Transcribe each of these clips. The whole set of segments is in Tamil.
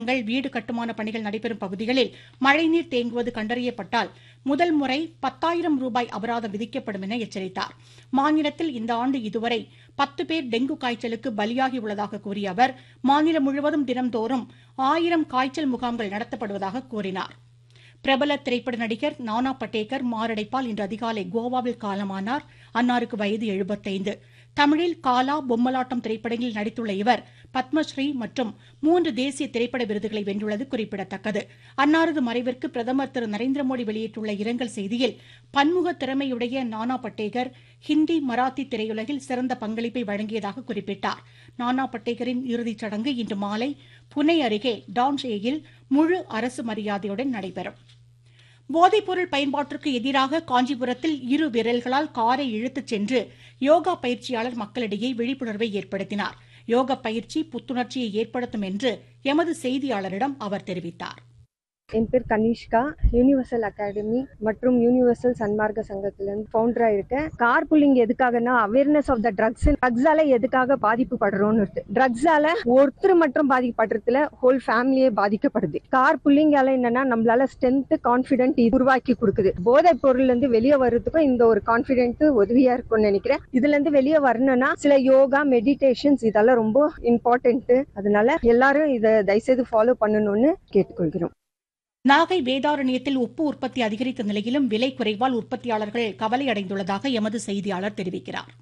ங்கள் வீடு கட்டுமான பணிகள் நடைபெறும் பகுதிகளில் மழைநீர் தேங்குவது கண்டறியப்பட்டால் முதல் முறை பத்தாயிரம் ரூபாய் அபராதம் விதிக்கப்படும் என எச்சரித்தார் மாநிலத்தில் இந்த ஆண்டு இதுவரை பத்து பேர் டெங்கு காய்ச்சலுக்கு பலியாகியுள்ளதாக கூறிய அவர் மாநிலம் முழுவதும் தினம்தோறும் ஆயிரம் காய்ச்சல் முகாம்கள் நடத்தப்படுவதாக கூறினார் பிரபல திரைப்பட நடிகர் நானா பட்டேகர் மாரடைப்பால் இன்று அதிகாலை கோவாவில் காலமானார் அன்னாருக்கு வயது எழுபத்தைந்து தமிழில் காலா பொம்மலாட்டம் திரைப்படங்களில் நடித்துள்ள இவர் பத்மஸ்ரீ மற்றும் மூன்று தேசிய திரைப்பட விருதுகளை வென்றுள்ளது குறிப்பிடத்தக்கது அன்னாரது மறைவிற்கு பிரதமர் திரு நரேந்திர மோடி வெளியிட்டுள்ள இரங்கல் செய்தியில் பன்முக திறமையுடைய நானா பட்டேகர் ஹிந்தி மராத்தி திரையுலகில் சிறந்த பங்களிப்பை வழங்கியதாக குறிப்பிட்டார் நானா பட்டேகரின் இறுதிச் சடங்கு இன்று மாலை புனே அருகே டான்ஷேயில் முழு அரசு மரியாதையுடன் நடைபெறும் போதைப்பொருள் பயன்பாட்டிற்கு எதிராக காஞ்சிபுரத்தில் இரு விரல்களால் காரை இழுத்துச் சென்று யோகா பயிற்சியாளர் மக்களிடையே விழிப்புணர்வை ஏற்படுத்தினார் யோக பயிற்சி புத்துணர்ச்சியை ஏற்படுத்தும் என்று எமது செய்தியாளரிடம் அவர் தெரிவித்தார் என் பேர் கனிஷ்கா யூனிவர்சல் அகாடமி மற்றும் யூனிவர்சல் சன்மார்க்க சங்கத்திலிருந்து ஃபவுண்டரா இருக்கேன் கார் புல்லிங் எதுக்காகனா அவேர்னஸ் ஆஃப் த ட்ரக்ஸ் ட்ரக்ஸால எதுக்காக பாதிப்பு படுறோம்னு இருக்கு ட்ரக்ஸால ஒருத்தர் மட்டும் பாதிக்கப்படுறதுல ஹோல் ஃபேமிலியே பாதிக்கப்படுது கார் புல்லிங்கால என்னன்னா நம்மளால ஸ்ட்ரென்த் கான்பிடென்ட் உருவாக்கி கொடுக்குது போதை பொருள்ல இருந்து வெளியே வர்றதுக்கும் இந்த ஒரு கான்பிடென்ட் உதவியா இருக்கும்னு நினைக்கிறேன் இதுல இருந்து வெளியே வரணும்னா சில யோகா மெடிடேஷன்ஸ் இதெல்லாம் ரொம்ப இம்பார்ட்டன்ட் அதனால எல்லாரும் இதை தயவுசெய்து ஃபாலோ பண்ணணும்னு கேட்டுக்கொள்கிறோம் நாகை வேதாரண்யத்தில் உப்பு உற்பத்தி அதிகரித்த நிலையிலும் விலை குறைவால் உற்பத்தியாளர்கள் கவலை அடைந்துள்ளதாக எமது செய்தியாளர் தெரிவிக்கிறார்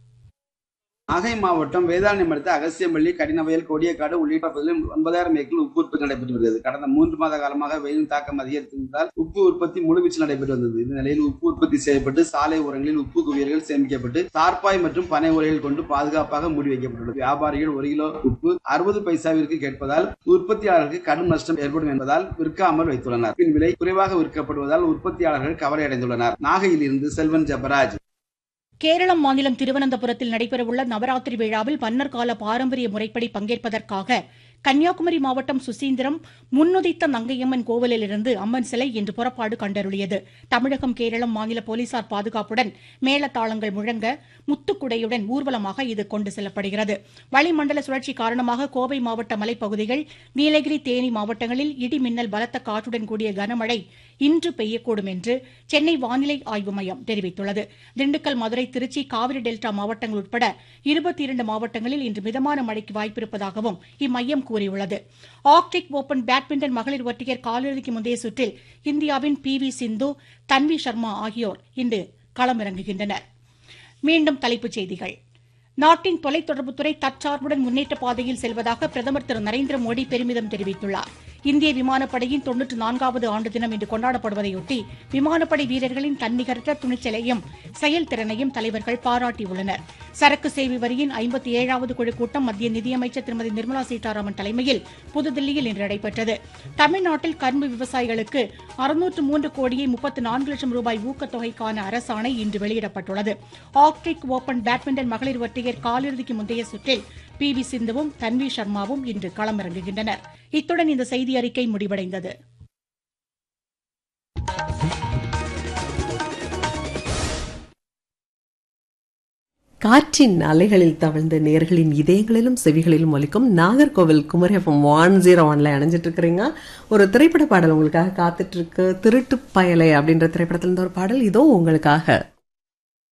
நாகை மாவட்டம் வேதாரண்யம் அடுத்த அகசியம்பள்ளி கடினவயல் கொடியக்காடு உள்ளிட்ட பகுதிகளில் ஒன்பதாயிரம் ஏக்கரில் உப்பு உற்பத்தி நடைபெற்று வருகிறது கடந்த மூன்று மாத காலமாக வெயிலின் தாக்கம் அதிகரித்திருந்ததால் உப்பு உற்பத்தி முழுவீச்சில் நடைபெற்று வந்தது இந்த நிலையில் உப்பு உற்பத்தி செய்யப்பட்டு சாலை ஓரங்களில் உப்பு குவியல்கள் சேமிக்கப்பட்டு தார்பாய் மற்றும் பனை உரைகள் கொண்டு பாதுகாப்பாக மூடி வைக்கப்பட்டுள்ளது வியாபாரிகள் ஒரு கிலோ உப்பு அறுபது பைசாவிற்கு கேட்பதால் உற்பத்தியாளர்களுக்கு கடும் நஷ்டம் ஏற்படும் என்பதால் விற்காமல் வைத்துள்ளனர் பின் விலை குறைவாக விற்கப்படுவதால் உற்பத்தியாளர்கள் கவலை அடைந்துள்ளனர் நாகையில் இருந்து செல்வன் ஜபராஜ் கேரளம் மாநிலம் திருவனந்தபுரத்தில் நடைபெறவுள்ள நவராத்திரி விழாவில் மன்னர் கால பாரம்பரிய முறைப்படி பங்கேற்பதற்காக கன்னியாகுமரி மாவட்டம் சுசீந்திரம் முன்னுதித்த நங்கையம்மன் கோவிலிலிருந்து அம்மன் சிலை இன்று புறப்பாடு கண்டருளியது தமிழகம் கேரளம் மாநில போலீசார் பாதுகாப்புடன் மேளதாளங்கள் முழங்க முத்துக்குடையுடன் ஊர்வலமாக இது கொண்டு செல்லப்படுகிறது வளிமண்டல சுழற்சி காரணமாக கோவை மாவட்ட மலைப்பகுதிகள் நீலகிரி தேனி மாவட்டங்களில் இடி மின்னல் பலத்த காற்றுடன் கூடிய கனமழை இன்று பெய்யக்கூடும் என்று சென்னை வானிலை ஆய்வு மையம் தெரிவித்துள்ளது திண்டுக்கல் மதுரை திருச்சி காவிரி டெல்டா மாவட்டங்கள் உட்பட இருபத்தி இரண்டு மாவட்டங்களில் இன்று மிதமான மழைக்கு வாய்ப்பிருப்பதாகவும் இம்மையம் கூறியுள்ளது ஆர்க்டிக் ஓபன் பேட்மிண்டன் மகளிர் ஒற்றையர் காலிறுதிக்கு முந்தைய சுற்றில் இந்தியாவின் பி வி சிந்து தன்வி சர்மா ஆகியோர் இன்று களமிறங்குகின்றனர் மீண்டும் தலைப்புச் செய்திகள் நாட்டின் தொலைத்தொடர்புத்துறை தற்சார்புடன் முன்னேற்ற பாதையில் செல்வதாக பிரதமர் திரு நரேந்திர மோடி பெருமிதம் தெரிவித்துள்ளார் இந்திய விமானப்படையின் தொன்னூற்று நான்காவது ஆண்டு தினம் இன்று கொண்டாடப்படுவதையொட்டி விமானப்படை வீரர்களின் தன்னிகரற்ற துணிச்சலையும் செயல்திறனையும் தலைவர்கள் பாராட்டியுள்ளனர் சரக்கு சேவை வரியின் ஐம்பத்தி ஏழாவது குழு கூட்டம் மத்திய நிதியமைச்சர் திருமதி நிர்மலா சீதாராமன் தலைமையில் புதுதில்லியில் இன்று நடைபெற்றது தமிழ்நாட்டில் கரும்பு விவசாயிகளுக்கு அறுநூற்று மூன்று கோடியே முப்பத்து நான்கு லட்சம் ரூபாய் ஊக்கத்தொகைக்கான அரசாணை இன்று வெளியிடப்பட்டுள்ளது ஆர்க்டிக் ஓபன் பேட்மிண்டன் மகளிர் ஒற்றையர் காலிறுதிக்கு முந்தைய சுற்றில் பி வி சிந்துவும் தன்வி சர்மாவும் இன்று களமிறங்குகின்றனர் இத்துடன் இந்த செய்தி அறிக்கை முடிவடைந்தது காற்றின் அலைகளில் தவழ்ந்த நேர்களின் இதயங்களிலும் செவிகளிலும் ஒலிக்கும் Nagercoil Kumari FM one zero ஒன்ல அணைஞ்சிட்டு இருக்கிறீங்க ஒரு திரைப்பட பாடல் உங்களுக்காக காத்துட்டு இருக்கு திருட்டு பயலை அப்படின்ற திரைப்படத்துல இருந்து ஒரு பாடல் இதோ உங்களுக்காக